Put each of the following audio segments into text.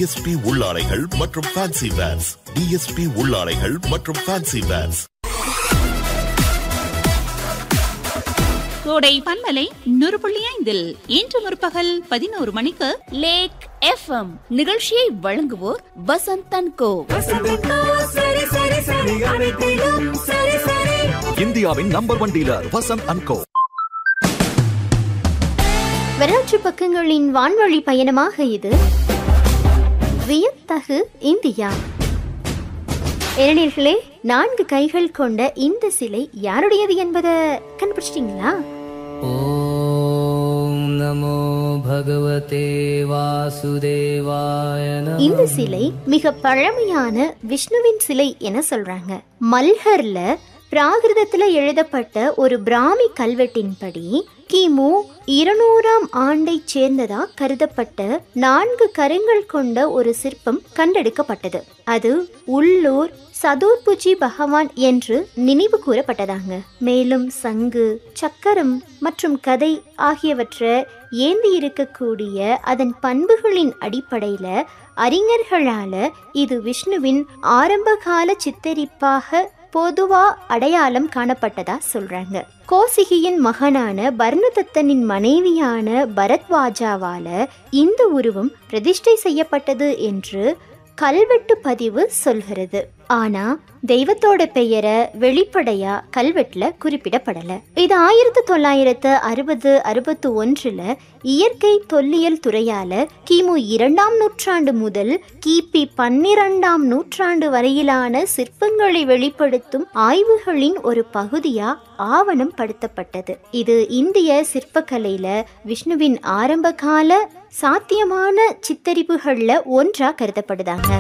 DSP உள்ளாடைகள் மற்றும் fancy verse DSP உள்ளாடைகள் மற்றும் fancy verse கோடை பன்மலை நூறு புள்ளி ஐந்தில் இன்று முற்பகல் பதினோரு மணிக்கு லேக் எஃப்எம் நிகழ்ச்சியை வழங்குவோர் வசந்தன் கோ இந்தியாவின் number one dealer Vasanth and co வரலாற்று பக்கங்களின் வான்வழி பயணமாக இது வியத்தகு இந்தியா இளைஞர்களே நான்கு கைகள் கொண்ட இந்த சிலை யாருடையது என்பதை கண்டுபிடிச்சிட்டீங்களா ॐ नमो भगवते वासुदेवाय नमः இந்த சிலை மிக பழமையான விஷ்ணுவின் சிலை என சொல்றாங்க மல்ஹர்ல பிராகிருதத்துல எழுதப்பட்ட ஒரு பிராமி கல்வெட்டின்படி கிமு இருநூறாம் ஆண்டை சேர்ந்ததா கருதப்பட்ட நான்கு கரங்கள் கொண்ட ஒரு சிற்பம் கண்டெடுக்கப்பட்டது அது உள்ளூர் சதுர்புஜி பகவான் என்று நினைவு கூறப்பட்டதாங்க மேலும் சங்கு சக்கரம் மற்றும் கதை ஆகியவற்றை ஏந்தி இருக்கக்கூடிய அதன் பண்புகளின் அடிப்படையில அறிஞர்களால இது விஷ்ணுவின் ஆரம்பகால சித்தரிப்பாக பொதுவா அடையாளம் காணப்பட்டதா சொல்றாங்க கோசிகியின் மகனான பர்ணதத்தனின் மனைவியான பரத்வாஜாவால இந்த உருவம் பிரதிஷ்டை செய்யப்பட்டது என்று கல்வெட்டு பதிவு சொல்கிறது ஆனா தெய்வத்தோட பெயரை வெளிப்படையா கல்வெட்டுல குறிப்பிடப்படல இது ஆயிரத்தி தொள்ளாயிரத்து அறுபது அறுபத்தி ஒன்றுல இயற்கை தொல்லியல் துறையால கிமு இரண்டாம் நூற்றாண்டு முதல் கிபி பன்னிரண்டாம் நூற்றாண்டு வரையிலான சிற்பங்களை வெளிப்படுத்தும் ஆய்வுகளின் ஒரு பகுதியா ஆவணம் படுத்தப்பட்டது இது இந்திய சிற்பக்கலையில விஷ்ணுவின் ஆரம்பகால சாத்தியமான சித்தரிப்புகள்ல ஒன்றா கருதப்படுதாங்க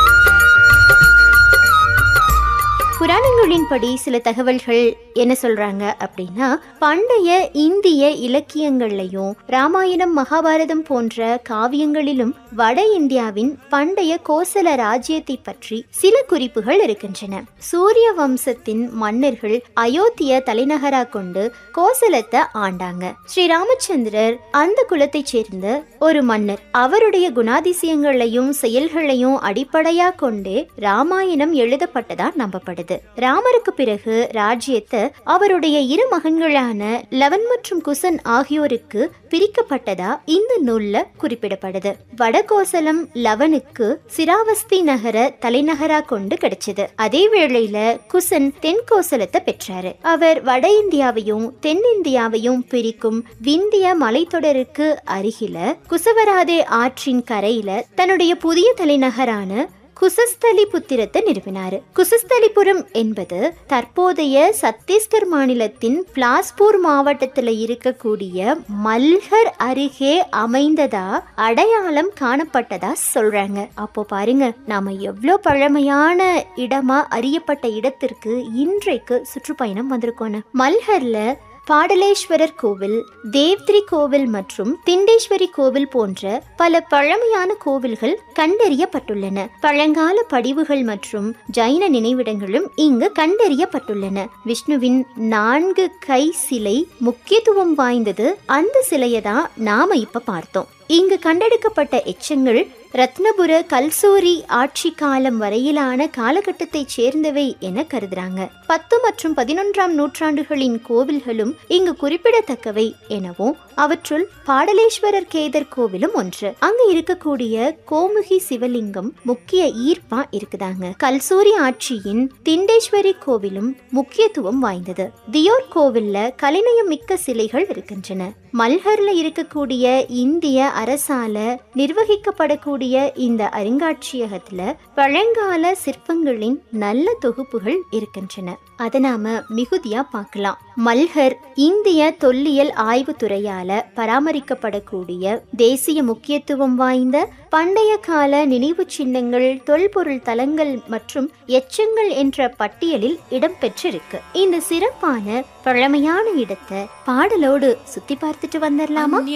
புராணங்களின்படி சில தகவல்கள் என்ன சொல்றாங்க அப்படின்னா பண்டைய இந்திய இலக்கியங்கள்லையும் ராமாயணம் மகாபாரதம் போன்ற காவியங்களிலும் வட இந்தியாவின் பண்டைய கோசல ராஜ்யத்தை பற்றி சில குறிப்புகள் இருக்கின்றன சூரிய வம்சத்தின் மன்னர்கள் அயோத்திய தலைநகரா கொண்டு கோசலத்தை ஆண்டாங்க ஸ்ரீ ராமச்சந்திரர் அந்த குலத்தைச் சேர்ந்த ஒரு மன்னர் அவருடைய குணாதிசயங்களையும் செயல்களையும் அடிப்படையா கொண்டே ராமாயணம் எழுதப்பட்டதா நம்பப்படுது ராமருக்கு பிறகு ராஜ்யத்தை அவருடைய இரு மகன்களான லவன் மற்றும் குசன் ஆகியோருக்கு பிரிக்கப்பட்டதா இந்த நூல்ல குறிப்பிடப்படுது வடகோசலம் லவனுக்கு சிராவஸ்தி நகர தலைநகரா கொண்டு கிடைச்சது அதே வேளையில குசன் தென் கோசலத்தை பெற்றாரு அவர் வட இந்தியாவையும் தென்னிந்தியாவையும் பிரிக்கும் விந்திய மலைத்தொடருக்கு அருகில குசவராதே ஆற்றின் கரையில தன்னுடைய புதிய தலைநகரான குசஸ்தலி புத்திரத்தை நிறுவினார் குசஸ்தலிபுரம் என்பது தற்போதைய சத்தீஸ்கர் மாநிலத்தின் பிலாஸ்பூர் மாவட்டத்தில் இருக்கக்கூடிய மல்ஹர் அருகே அமைந்ததா அடையாளம் காணப்பட்டதா சொல்றாங்க அப்போ பாருங்க நாம எவ்வளோ பழமையான இடமா அறியப்பட்ட இடத்திற்கு இன்றைக்கு சுற்றுப்பயணம் வந்திருக்கோன்னு மல்ஹர்ல பாடலேஸ்வரர் கோவில் தேவ்திரி கோவில் மற்றும் திண்டேஸ்வரி கோவில் போன்ற பல பழமையான கோவில்கள் கண்டறியப்பட்டுள்ளன பழங்கால படிவுகள் மற்றும் ஜைன நினைவிடங்களும் இங்கு கண்டறியப்பட்டுள்ளன விஷ்ணுவின் நான்கு கை சிலை முக்கியத்துவம் வாய்ந்தது அந்த சிலையை தான் நாம இப்ப பார்த்தோம் இங்கு கண்டெடுக்கப்பட்ட எச்சங்கள் ரத்னபுர கல்சூரி ஆட்சி காலம் வரையிலான காலகட்டத்தைச் சேர்ந்தவை என கருதுறாங்க பத்து மற்றும் பதினொன்றாம் நூற்றாண்டுகளின் கோவில்களும் இங்கு குறிப்பிடத்தக்கவை எனவும் அவற்றுள் பாடலேஸ்வரர் கேதர் கோவிலும் ஒன்று அங்க இருக்கக்கூடிய கோமுகி சிவலிங்கம் முக்கிய ஈர்ப்பா இருக்குதாங்க கல்சூரி ஆட்சியின் திண்டேஸ்வரி கோவிலும் முக்கியத்துவம் வாய்ந்தது தியோர் கோவில்ல கலைநயம் மிக்க சிலைகள் இருக்கின்றன மல்ஹர்ல இருக்கக்கூடிய இந்திய அரசால நிர்வகிக்கப்படக்கூடிய இந்த அருங்காட்சியகத்துல பழங்கால சிற்பங்களின் நல்ல தொகுப்புகள் இருக்கின்றன அதை நாம மிகுதியா பார்க்கலாம் மல்ஹர் இந்திய தொல்லியல் ஆய்வு துறையால பராமரிக்கப்படக்கூடிய தேசிய முக்கியத்துவம் வாய்ந்த பண்டைய கால நினைவு சின்னங்கள் தொல்பொருள் தலங்கள் மற்றும் எச்சங்கள் என்ற பட்டியலில் இடம்பெற்றிருக்கு இந்த சிறப்பான பழமையான இடத்தை பாடலோடு சுத்தி பார்த்துட்டு வந்துடலாமா